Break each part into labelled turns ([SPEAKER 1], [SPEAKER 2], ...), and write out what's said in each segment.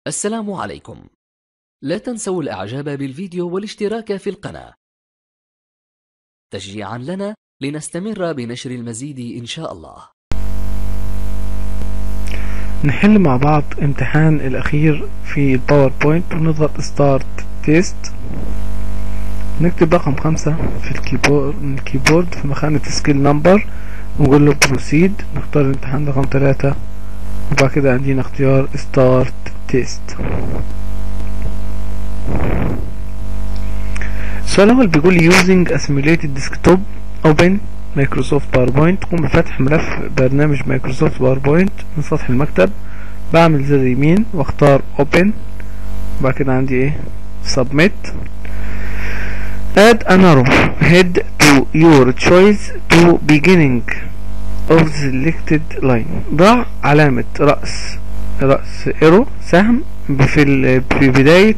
[SPEAKER 1] السلام عليكم لا تنسوا الاعجاب بالفيديو والاشتراك في القناة تشجيعا لنا لنستمر بنشر المزيد ان شاء الله
[SPEAKER 2] نحل مع بعض امتحان الاخير في الباوربوينت ونضغط ستارت تيست نكتب رقم خمسة في الكيبورد من الكيبورد في مخانة سكيل نمبر ونقول له بروسيد نختار الامتحان رقم ثلاثة وبعد كده عندنا اختيار ستارت تيست السؤال الأول بيقول using a simulated desktop open مايكروسوفت باوربوينت قوم بفتح ملف برنامج مايكروسوفت باوربوينت من سطح المكتب بعمل زر يمين واختار open وبعد كده عندي ايه submit add an arrow head to your choice to beginning of the selected line ضع علامة رأس رأس ايرو سهم في ال- في بداية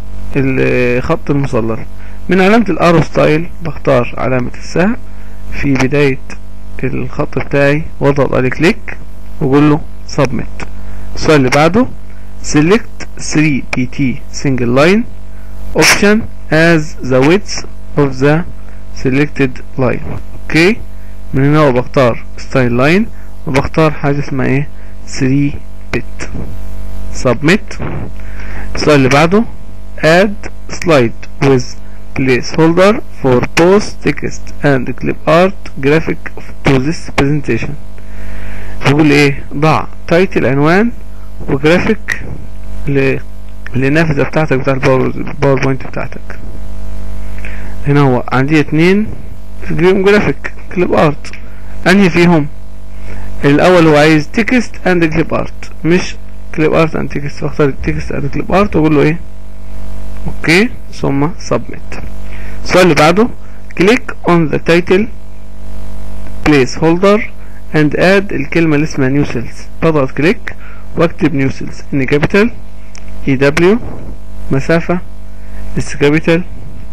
[SPEAKER 2] الخط المسلط من علامة الارو ستايل بختار علامة السهم في بداية الخط بتاعي واضغط عليه كليك واقول له submit السؤال اللي بعده select 3 pt single line option as the width of the selected line اوكي من هنا هو بختار ستايل لاين وبختار حاجة اسمها ايه 3 bit submit السؤال اللي بعده add slide with placeholder for post text and clip art graphic to this presentation بيقول ايه ضع تايتل عنوان وجرافيك ل للنافذة بتاعتك بتاع الباور الباوربوينت بتاعتك هنا هو عندي اتنين في جريم جرافيك كليب ارت انهي فيهم الاول هو عايز تكست اند كليب ارت مش كليب ارت اند تكست فاختار التكست اند كليب ارت واقول له ايه اوكي ثم submit السؤال اللي بعده click on the title placeholder and add الكلمة اللي اسمها new cells بضغط كليك واكتب new cells ان capital اي دبليو مسافة اس كابيتال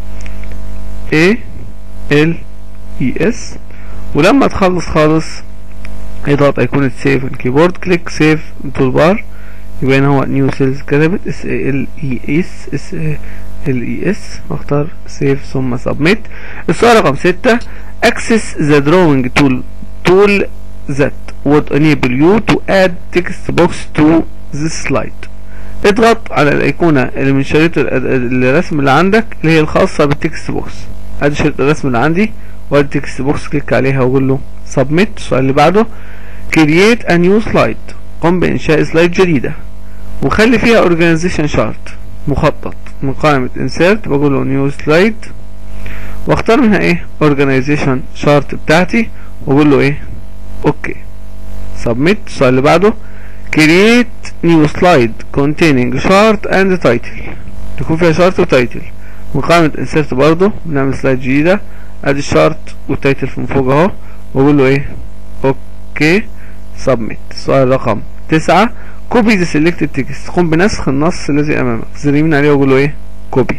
[SPEAKER 2] A ال اي اس ولما تخلص خالص اضغط ايقونة سيف الكيبورد كليك سيف تول بار يبقى هنا هو نيو سيلز كتبت اس ال اي اس اس ال اي اس واختار سيف ثم سبميت السؤال رقم ستة access the drawing tool tool that would enable you to add text box to this slide اضغط على الايقونة اللي من شريط ال- ال- الرسم اللي عندك اللي هي الخاصة بالتكست بوكس ادي شريط الرسم اللي عندي وادي التكست بوكس كليك عليها واقول له submit السؤال اللي بعده create a new slide قم بانشاء سلايد جديدة وخلي فيها organization chart مخطط من قائمة insert بقول له new slide واختار منها ايه organization chart بتاعتي واقول له ايه اوكي submit السؤال اللي بعده create new slide containing chart and title يكون فيها شارت وتايتل من قائمة insert برضه بنعمل سلايد جديدة ادي الشارت والتايتل من فوق اهو واقول له ايه اوكي submit السؤال رقم تسعة copy the selected text قم بنسخ النص الذي امامك زر يمين عليه واقول له ايه copy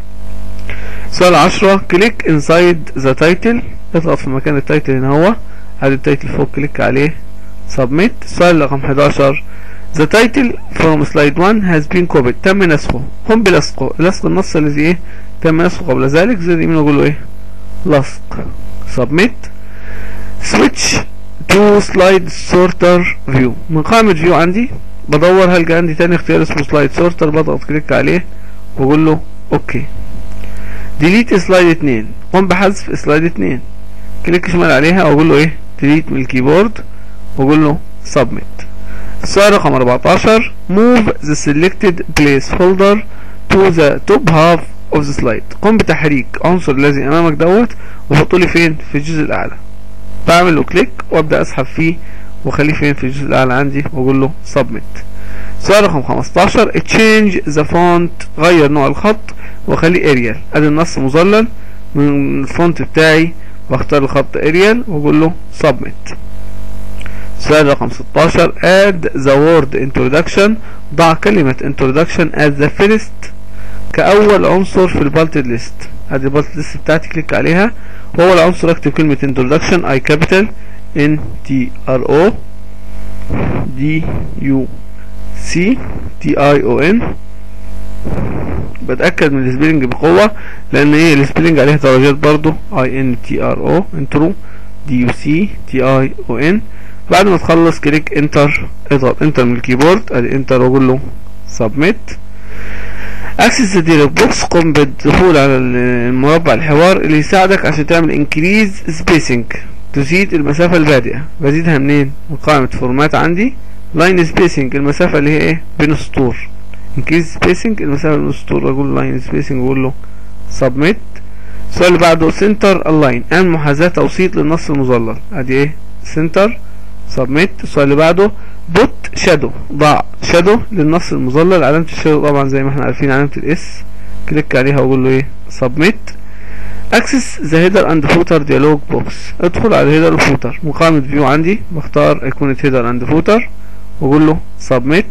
[SPEAKER 2] سؤال عشرة click inside the title اضغط في مكان التايتل هنا هو ادي التايتل فوق كليك عليه submit السؤال رقم 11 The title from slide 1 has been copied تم نسخه قم بلصقه لصق النص الذي ايه تم نسخه قبل ذلك زي يمين واقول له ايه لصق submit switch to slide sorter view من قائمة view عندي بدور هلقى عندي تاني اختيار اسمه slide sorter بضغط كليك عليه واقول له اوكي delete slide 2 قم بحذف slide 2 كليك شمال عليها واقول له ايه delete من الكيبورد واقول له submit السؤال رقم 14 move the selected placeholder to the top half of the slide قم بتحريك عنصر الذي امامك دوت وحطه لي فين في الجزء الاعلى بعمل له كليك وابدا اسحب فيه واخليه فين في الجزء الاعلى عندي واقول له submit سؤال رقم 15 change the font غير نوع الخط واخليه اريال ادي النص مظلل من الفونت بتاعي واختار الخط اريال واقول له submit سؤال رقم 16 add the word introduction ضع كلمة introduction as the first كأول عنصر في البالتد ليست ادي البالتد ليست بتاعتي كليك عليها وأول عنصر اكتب كلمة introduction I capital N T R O D U سي تي اي او ان بتأكد من السبيلنج بقوة لان ايه السبيلنج عليها درجات برضو اي ان تي ار او انترو دي يو سي تي اي او ان بعد ما تخلص كليك انتر اضغط انتر من الكيبورد ادي انتر واقول له سبميت اكسس ديالوج بوكس قم بالدخول على المربع الحوار اللي يساعدك عشان تعمل انكريز سبيسنج تزيد المسافة البادئة بزيدها منين من قائمة فورمات عندي لاين سبيسنج المسافة اللي هي ايه بين السطور انكريز سبيسنج المسافة بين السطور اقول لاين سبيسنج واقول له سبميت السؤال اللي بعده سنتر الاين ان محاذاة توسيط للنص المظلل ادي ايه سنتر سبميت السؤال اللي بعده بوت شادو ضع شادو للنص المظلل علامة الشادو طبعا زي ما احنا عارفين علامة الاس كليك عليها واقول له ايه سبميت اكسس ذا هيدر اند فوتر ديالوج بوكس ادخل على هيدر وفوتر مقامة فيو عندي بختار ايقونة هيدر اند فوتر واقول له سبميت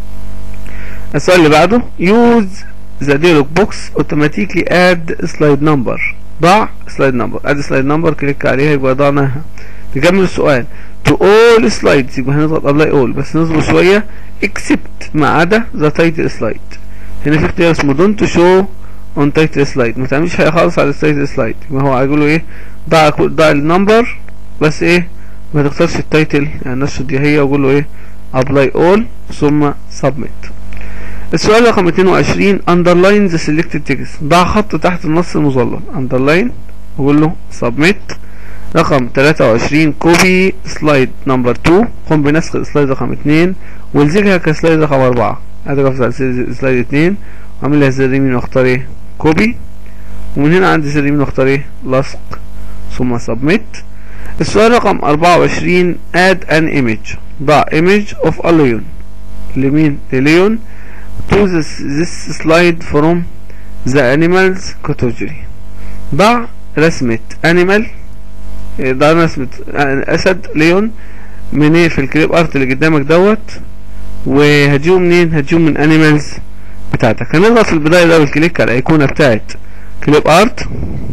[SPEAKER 2] السؤال اللي بعده يوز ذا ديالوج بوكس اوتوماتيكلي اد سلايد نمبر ضع سلايد نمبر اد سلايد نمبر كليك عليها يبقى ضعناها نكمل السؤال to all slides يبقى هنضغط ابلاي all بس نصبر شوية except ما عدا the title slide هنا في اختيار اسمه don't show on title slide ما تعملش حاجة خالص على التايتل سلايد يبقى هو هيقول له ايه ضع ضع النمبر بس ايه ما تختارش التايتل يعني نفس دي هي وقول له ايه ابلاي all ثم submit السؤال رقم 22 underline the selected text ضع خط تحت النص المظلل underline وقول له submit رقم 23 كوبي سلايد نمبر 2 قم بنسخ سلايد رقم 2 والزجها كسلايد رقم 4 اضغط على سلايد 2 واعمل لها زر يمين واختار ايه كوبي ومن هنا عندي زر يمين واختار ايه لصق ثم سبميت السؤال رقم 24 add an image ضع image of a lion لمين لليون to this, this slide from the animals category ضع رسمة animal ضع رسمة اسد ليون من ايه في الكليب ارت اللي قدامك دوت وهتجيبه منين هتجيبه من انيمالز بتاعتك هنضغط في البداية دبل كليك على الايقونة بتاعت كليب ارت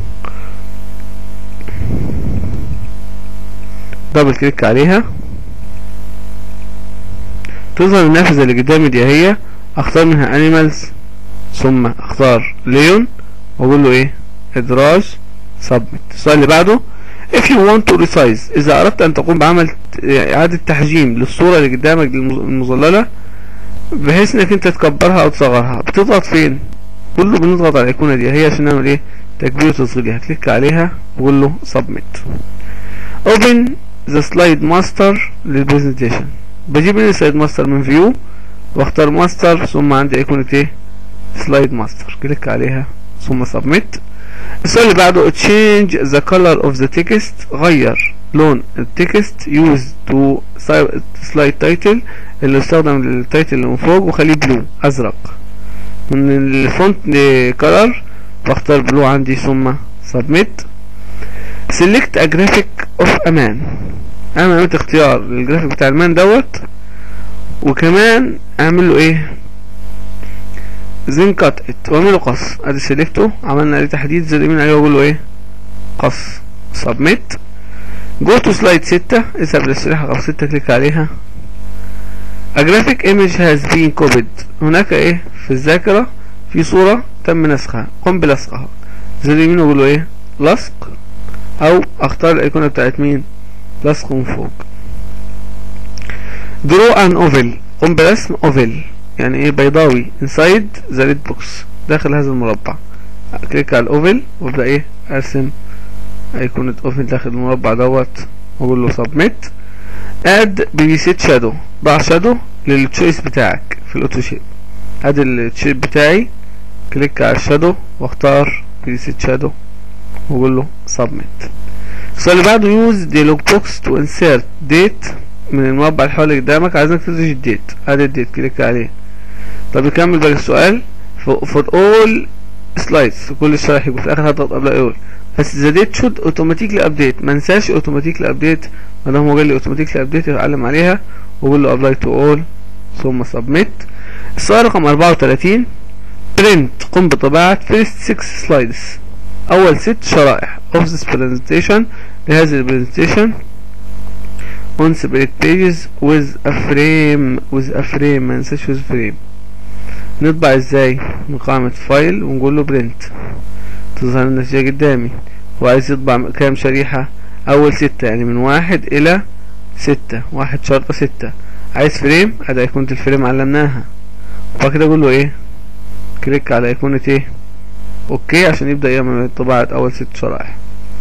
[SPEAKER 2] دبل كليك عليها تظهر النافذة اللي قدامي دي هي اختار منها انيمالز ثم اختار ليون واقول له ايه ادراج سبميت السؤال اللي بعده if you want to resize اذا اردت ان تقوم بعمل اعادة تحجيم للصورة اللي قدامك المظللة بحيث انك انت تكبرها او تصغرها بتضغط فين كله بنضغط على الايقونة دي هي عشان نعمل ايه تكبير وتصغير هكليك عليها وقول له submit open the slide master للبرزنتيشن بجيب من السلايد ماستر من فيو واختار ماستر ثم عندي ايقونة ايه سلايد ماستر كليك عليها ثم submit السؤال اللي بعده change the color of the text غير لون التكست used to slide title اللي استخدم للتايتل اللي من فوق وخليه بلو ازرق من الفونت color بختار بلو عندي ثم submit select a graphic of a man انا عملت اختيار للجرافيك بتاع المان دوت وكمان اعمل له ايه زين كات ات واعمله قص ادي سيلكتو عملنا عليه تحديد زر يمين عليه واقول له ايه قص سبميت جو تو سلايد 6 اذهب للشريحة رقم 6 كليك عليها A graphic image has been copied هناك ايه في الذاكرة في صورة تم نسخها قم بلصقها زر يمين واقول له ايه لصق او اختار الايقونة بتاعت مين لصق من فوق draw an oval قم برسم oval يعني ايه بيضاوي inside the red box داخل هذا المربع كليك على الاوفل وابدا ايه ارسم ايقونة اوفل داخل المربع دوت واقول له submit add preset shadow ضع shadow للتشويس بتاعك في الاوتوشيب ادي الشيب بتاعي كليك على الشادو واختار preset shadow واقول له submit السؤال اللي بعده use dialog box to insert date من المربع الحوالي قدامك عايزك تدرج الديت ادي الديت كليك عليه طب نكمل بقى السؤال for all slides في كل الشرائح يبقى في الاخر هضغط قبل اقول بس the date should automatically update ما انساش automatically update ما دام هو قال لي automatically update اعلم عليها واقول له apply to all ثم submit السؤال رقم 34 print قم بطباعة first six slides اول ست شرائح of this presentation لهذه البرزنتيشن on separate pages with a frame with a frame ما ننساش with frame نطبع ازاي من قائمة فايل ونقول له برنت تظهر النتيجة قدامي وعايز يطبع كام شريحة اول ستة يعني من واحد الى ستة واحد شرطة ستة عايز فريم ادي ايقونة الفريم علمناها وبعد كده اقول له ايه كليك على ايقونة ايه اوكي عشان يبدأ يعمل طباعة اول ست شرائح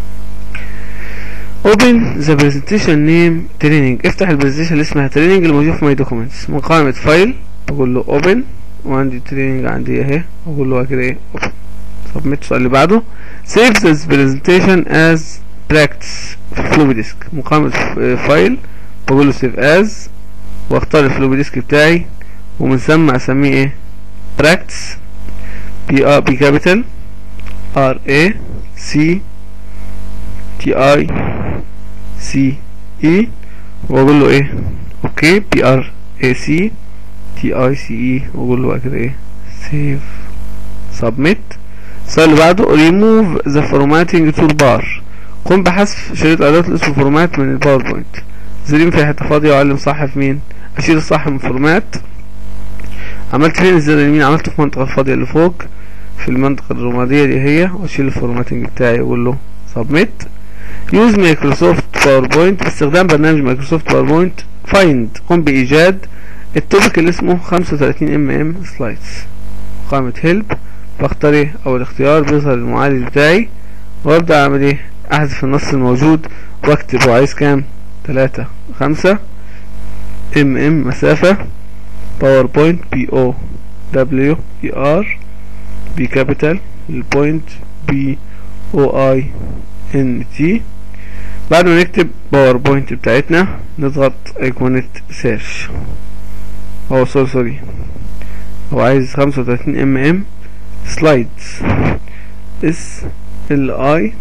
[SPEAKER 2] open the presentation name training افتح البرزنتيشن اللي اسمها training الموجود في my documents من قائمة فايل بقول له open وعندي training عندي اهي اقول له كده ايه open submit السؤال اللي بعده save this presentation as practice في فلوبي ديسك من قائمة فايل بقول له save as واختار الفلوبي ديسك بتاعي ومن ثم اسميه ايه practice بي ار بي كابيتال ار اي سي تي اي سي اي واقول له ايه اوكي بي ار اي سي تي اي سي اي واقول له بقى كده ايه سيف سبميت السؤال اللي بعده ريموف ذا فورماتنج تول بار قم بحذف شريط ادوات اللي اسمه فورمات من الباوربوينت زرين في حته فاضيه واعلم صح في مين اشيل الصح من فورمات عملت فين الزر اليمين عملته في المنطقه الفاضيه اللي فوق في المنطقه الرماديه دي هي واشيل الفورماتنج بتاعي واقول له سبميت يوز مايكروسوفت باوربوينت باستخدام برنامج مايكروسوفت باوربوينت فايند قم بايجاد التوبيك اللي اسمه 35 ام ام سلايدز قائمة هيلب بختار ايه اول اختيار بيظهر المعالج بتاعي وابدا اعمل ايه احذف النص الموجود واكتب هو عايز كام تلاتة خمسة ام ام مسافة باوربوينت بي او دبليو اي ار بي كابيتال البوينت بي او اي ان تي بعد ما نكتب باوربوينت بتاعتنا نضغط ايقونة سيرش هو سوري سوري هو عايز خمسة وتلاتين ام ام سلايدز اس ال اي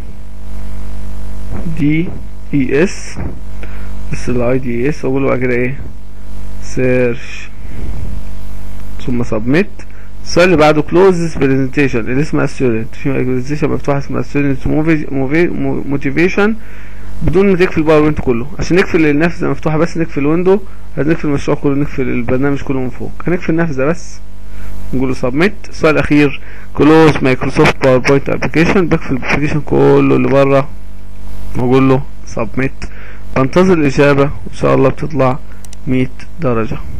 [SPEAKER 2] دي اي اس اس ال اي دي اس اقول بقى كده ايه سيرش ثم سبميت السؤال اللي بعده كلوز برزنتيشن اللي اسمها ستودنت في برزنتيشن مفتوحه اسمها ستودنت موتيفيشن بدون ما تقفل الباوربوينت كله عشان نقفل النافذه مفتوحه بس نقفل الويندو هنقفل المشروع كله نقفل البرنامج كله من فوق هنقفل النافذه بس نقول له سبميت السؤال الاخير كلوز مايكروسوفت باوربوينت ابلكيشن بقفل الابلكيشن كله اللي بره واقول له سبميت بنتظر الاجابه وان شاء الله بتطلع 100 درجه